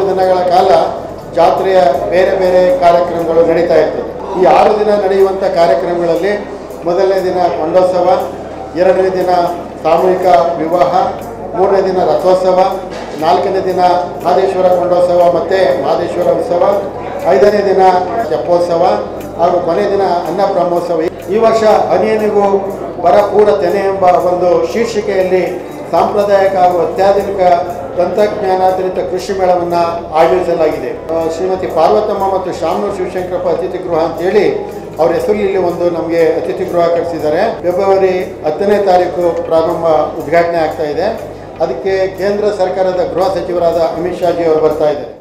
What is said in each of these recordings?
ದಿನಗಳ ಕಾಲ ಜಾತ್ರೆಯ ಬೇರೆ ಬೇರೆ ಕಾರ್ಯಕ್ರಮಗಳು ನಡೀತಾ ಇರ್ತದೆ ಈ ಆರು ದಿನ ನಡೆಯುವಂಥ ಕಾರ್ಯಕ್ರಮಗಳಲ್ಲಿ ಮೊದಲನೇ ದಿನ ಕೊಂಡೋತ್ಸವ ಎರಡನೇ ದಿನ ಸಾಮೂಹಿಕ ವಿವಾಹ ಮೂರನೇ ದಿನ ರಥೋತ್ಸವ ನಾಲ್ಕನೇ ದಿನ ಮಹದೇಶ್ವರ ಕೊಂಡೋತ್ಸವ ಮತ್ತು ಮಹದೇಶ್ವರ ಉತ್ಸವ ಐದನೇ ದಿನ ತೆಪ್ಪೋತ್ಸವ ಹಾಗೂ ಕೊನೆ ದಿನ ಅನ್ನ ಬ್ರಹ್ಮೋತ್ಸವ ಈ ವರ್ಷ ಹನಿಯನಿಗೂ ಬರಪೂರ ತೆನೆ ಎಂಬ ಒಂದು ಶೀರ್ಷಿಕೆಯಲ್ಲಿ ಸಾಂಪ್ರದಾಯಿಕ ಹಾಗೂ ಅತ್ಯಾಧುನಿಕ ತಂತ್ರಜ್ಞಾನಾಧಾರಿತ ಕೃಷಿ ಮೇಳವನ್ನು ಆಯೋಜಿಸಲಾಗಿದೆ ಆ, ಶ್ರೀಮತಿ ಪಾರ್ವತಮ್ಮ ಮತ್ತು ಶಾಮನೂರು ಶಿವಶಂಕರಪ್ಪ ಅತಿಥಿ ಗೃಹ ಅಂತೇಳಿ ಅವ್ರ ಹೆಸರಲ್ಲಿ ಇಲ್ಲಿ ಒಂದು ನಮಗೆ ಅತಿಥಿ ಗೃಹ ಕಟ್ಟಿಸಿದ್ದಾರೆ ಫೆಬ್ರವರಿ ಹತ್ತನೇ ತಾರೀಕು ಪ್ರಾರಂಭ ಉದ್ಘಾಟನೆ ಆಗ್ತಾ ಇದೆ ಅದಕ್ಕೆ ಕೇಂದ್ರ ಸರ್ಕಾರದ ಗೃಹ ಸಚಿವರಾದ ಅಮಿತ್ ಶಾಜಿ ಅವರು ಬರ್ತಾ ಇದ್ದಾರೆ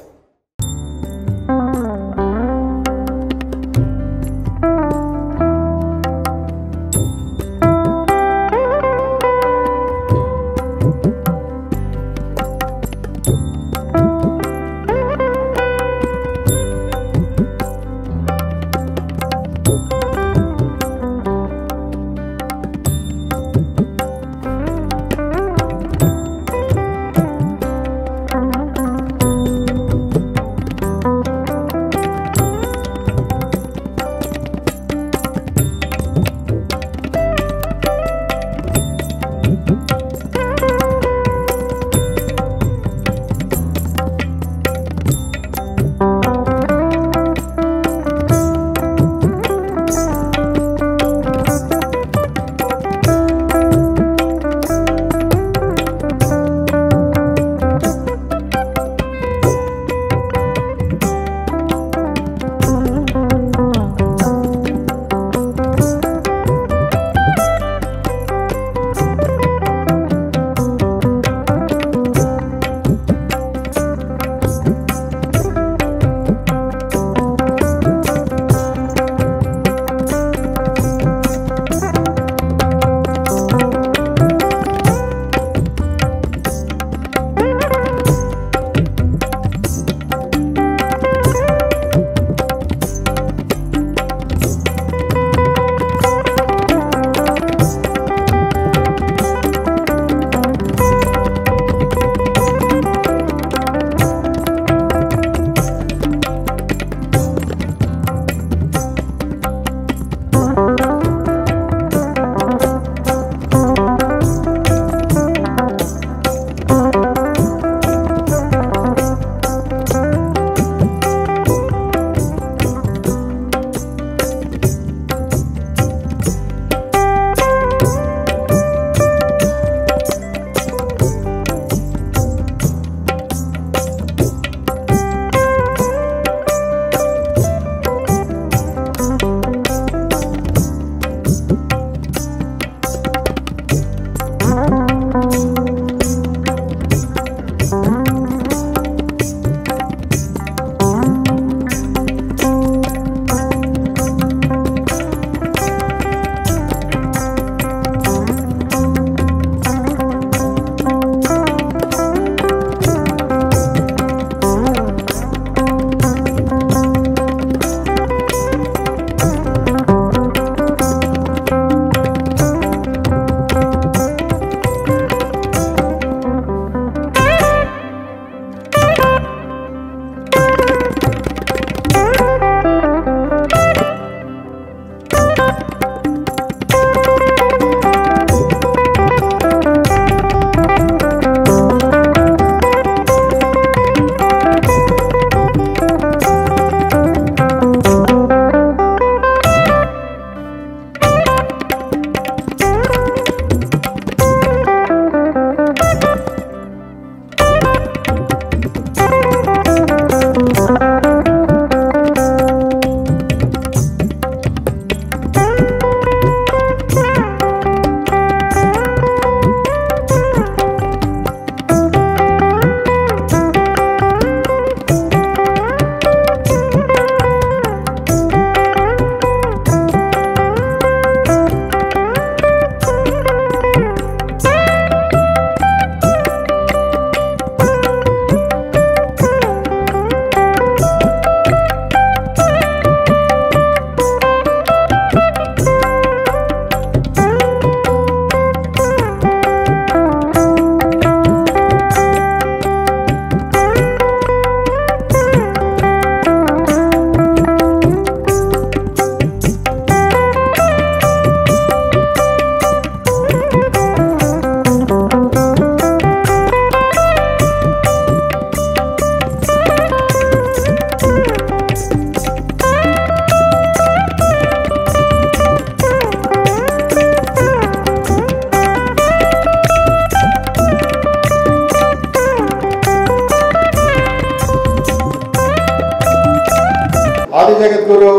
ಆದಿಜಗದ್ಗುರು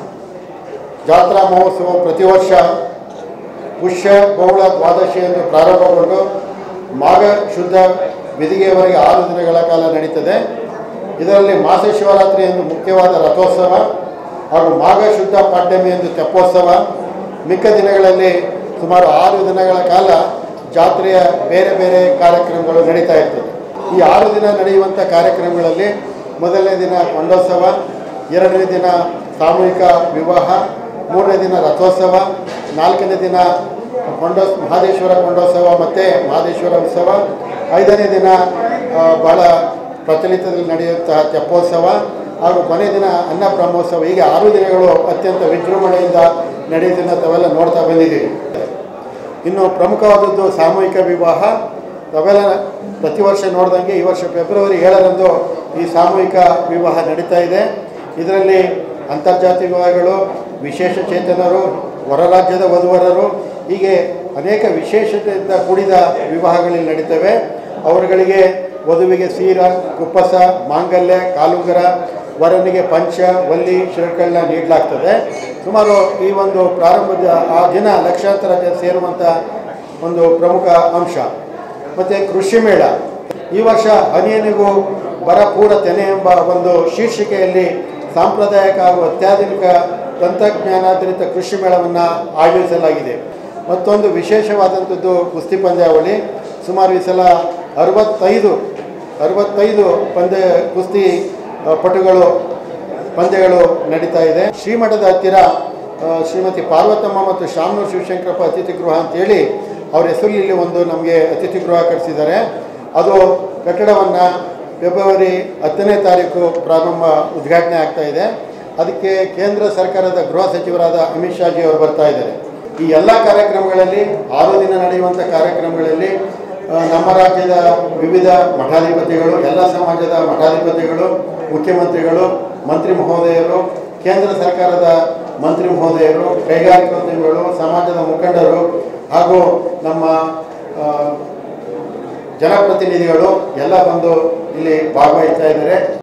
ಜಾತ್ರಾ ಮಹೋತ್ಸವ ಪ್ರತಿ ವರ್ಷ ಪುಷ್ಯ ಬಹುಳ ದ್ವಾದಶಿಯಂದು ಪ್ರಾರಂಭಗೊಂಡು ಮಾಘ ಶುದ್ಧ ಬಿದಿಗೆಯವರೆಗೆ ಆರು ದಿನಗಳ ಕಾಲ ನಡೀತದೆ ಇದರಲ್ಲಿ ಮಾಸ ಶಿವರಾತ್ರಿ ಎಂದು ಮುಖ್ಯವಾದ ರಥೋತ್ಸವ ಹಾಗೂ ಮಾಘ ಶುದ್ಧ ಪಾಡ್ಯಮಿ ಎಂದು ತೆಪ್ಪೋತ್ಸವ ಮಿಕ್ಕ ದಿನಗಳಲ್ಲಿ ಸುಮಾರು ಆರು ದಿನಗಳ ಕಾಲ ಜಾತ್ರೆಯ ಬೇರೆ ಬೇರೆ ಕಾರ್ಯಕ್ರಮಗಳು ನಡೀತಾ ಇರ್ತದೆ ಈ ಆರು ದಿನ ನಡೆಯುವಂಥ ಕಾರ್ಯಕ್ರಮಗಳಲ್ಲಿ ಮೊದಲನೇ ದಿನ ಕೊಂಡೋತ್ಸವ ಎರಡನೇ ದಿನ ಸಾಮೂಹಿಕ ವಿವಾಹ ಮೂರನೇ ದಿನ ರಥೋತ್ಸವ ನಾಲ್ಕನೇ ದಿನ ಕೊಂಡೋ ಮಹಾದೇಶ್ವರ ಕೊಂಡೋತ್ಸವ ಮತ್ತು ಮಹಾದೇಶ್ವರ ಉತ್ಸವ ಐದನೇ ದಿನ ಆ, ಬಹಳ ಪ್ರಚಲಿತದಲ್ಲಿ ನಡೆಯುವಂತಹ ತೆಪ್ಪೋತ್ಸವ ಹಾಗೂ ಕೊನೆ ದಿನ ಅನ್ನ ಬ್ರಹ್ಮೋತ್ಸವ ಹೀಗೆ ಆರು ದಿನಗಳು ಅತ್ಯಂತ ವಿಜೃಂಭಣೆಯಿಂದ ನಡೆಯೋದನ್ನು ತಾವೆಲ್ಲ ನೋಡ್ತಾ ಬಂದಿದ್ದೀವಿ ಇನ್ನು ಪ್ರಮುಖವಾದದ್ದು ಸಾಮೂಹಿಕ ವಿವಾಹ ತಾವೆಲ್ಲ ಪ್ರತಿ ವರ್ಷ ನೋಡ್ದಂಗೆ ಈ ವರ್ಷ ಫೆಬ್ರವರಿ ಏಳರಂದು ಈ ಸಾಮೂಹಿಕ ವಿವಾಹ ನಡೀತಾ ಇದೆ ಇದರಲ್ಲಿ ಅಂತರ್ಜಾತಿ ವಿವಾಹಗಳು ವಿಶೇಷ ಚೇತನರು ಹೊರ ರಾಜ್ಯದ ವಧುವರರು ಹೀಗೆ ಅನೇಕ ವಿಶೇಷತೆಯಿಂದ ಕೂಡಿದ ವಿವಾಹಗಳಲ್ಲಿ ನಡೀತವೆ ಅವರುಗಳಿಗೆ ವಧುವಿಗೆ ಸೀರ ಕುಪ್ಪಸ ಮಾಂಗಲ್ಯ ಕಾಲುಂಗರ ವರನಿಗೆ ಪಂಚ ವಲ್ಲಿ ಶಿರಗಳನ್ನ ನೀಡಲಾಗ್ತದೆ ಸುಮಾರು ಈ ಒಂದು ಪ್ರಾರಂಭದ ಆ ದಿನ ಲಕ್ಷಾಂತರ ಜನ ಸೇರುವಂಥ ಒಂದು ಪ್ರಮುಖ ಅಂಶ ಮತ್ತು ಕೃಷಿ ಮೇಳ ಈ ವರ್ಷ ಹನಿಯನಿಗೂ ಬರಪೂರ ತೆನೆ ಎಂಬ ಒಂದು ಶೀರ್ಷಿಕೆಯಲ್ಲಿ ಸಾಂಪ್ರದಾಯಿಕ ಹಾಗೂ ಅತ್ಯಾಧುನಿಕ ತಂತ್ರಜ್ಞಾನಾಧಾರಿತ ಕೃಷಿ ಮೇಳವನ್ನು ಆಯೋಜಿಸಲಾಗಿದೆ ಮತ್ತೊಂದು ವಿಶೇಷವಾದಂಥದ್ದು ಕುಸ್ತಿ ಪಂದ್ಯಾವಳಿ ಸುಮಾರು ಈ ಸಲ ಅರವತ್ತೈದು ಅರವತ್ತೈದು ಪಂದ್ಯ ಕುಸ್ತಿ ಆ, ಪಟುಗಳು ಪಂದ್ಯಗಳು ನಡೀತಾ ಇದೆ ಶ್ರೀಮಠದ ಹತ್ತಿರ ಆ, ಶ್ರೀಮತಿ ಪಾರ್ವತಮ್ಮ ಮತ್ತು ಶಾಮನೂರು ಶಿವಶಂಕರಪ್ಪ ಅತಿಥಿ ಗೃಹ ಅಂತೇಳಿ ಅವ್ರ ಹೆಸರಲ್ಲಿ ಒಂದು ನಮಗೆ ಅತಿಥಿ ಗೃಹ ಕಟ್ಟಿಸಿದ್ದಾರೆ ಅದು ಕಟ್ಟಡವನ್ನು ಫೆಬ್ರವರಿ ಹತ್ತನೇ ತಾರೀಕು ಪ್ರಾರಂಭ ಉದ್ಘಾಟನೆ ಆಗ್ತಾ ಇದೆ ಅದಕ್ಕೆ ಕೇಂದ್ರ ಸರ್ಕಾರದ ಗೃಹ ಸಚಿವರಾದ ಅಮಿತ್ ಶಾಜಿ ಅವರು ಬರ್ತಾ ಇದ್ದಾರೆ ಈ ಎಲ್ಲ ಕಾರ್ಯಕ್ರಮಗಳಲ್ಲಿ ಆರು ದಿನ ನಡೆಯುವಂಥ ಕಾರ್ಯಕ್ರಮಗಳಲ್ಲಿ ಆ, ನಮ್ಮ ರಾಜ್ಯದ ವಿವಿಧ ಮಠಾಧಿಪತಿಗಳು ಎಲ್ಲ ಸಮಾಜದ ಮಠಾಧಿಪತಿಗಳು ಮುಖ್ಯಮಂತ್ರಿಗಳು ಮಂತ್ರಿ ಮಹೋದಯರು ಕೇಂದ್ರ ಸರ್ಕಾರದ ಮಂತ್ರಿ ಮಹೋದಯರು ಕೈಗಾರಿಕೋದ್ಯಮಿಗಳು ಸಮಾಜದ ಮುಖಂಡರು ಹಾಗೂ ನಮ್ಮ ಆ, ಜನಪ್ರತಿನಿಧಿಗಳು ಎಲ್ಲ ಬಂದು ಇಲ್ಲಿ ಭಾಗವಹಿಸ್ತಾ ಇದ್ದಾರೆ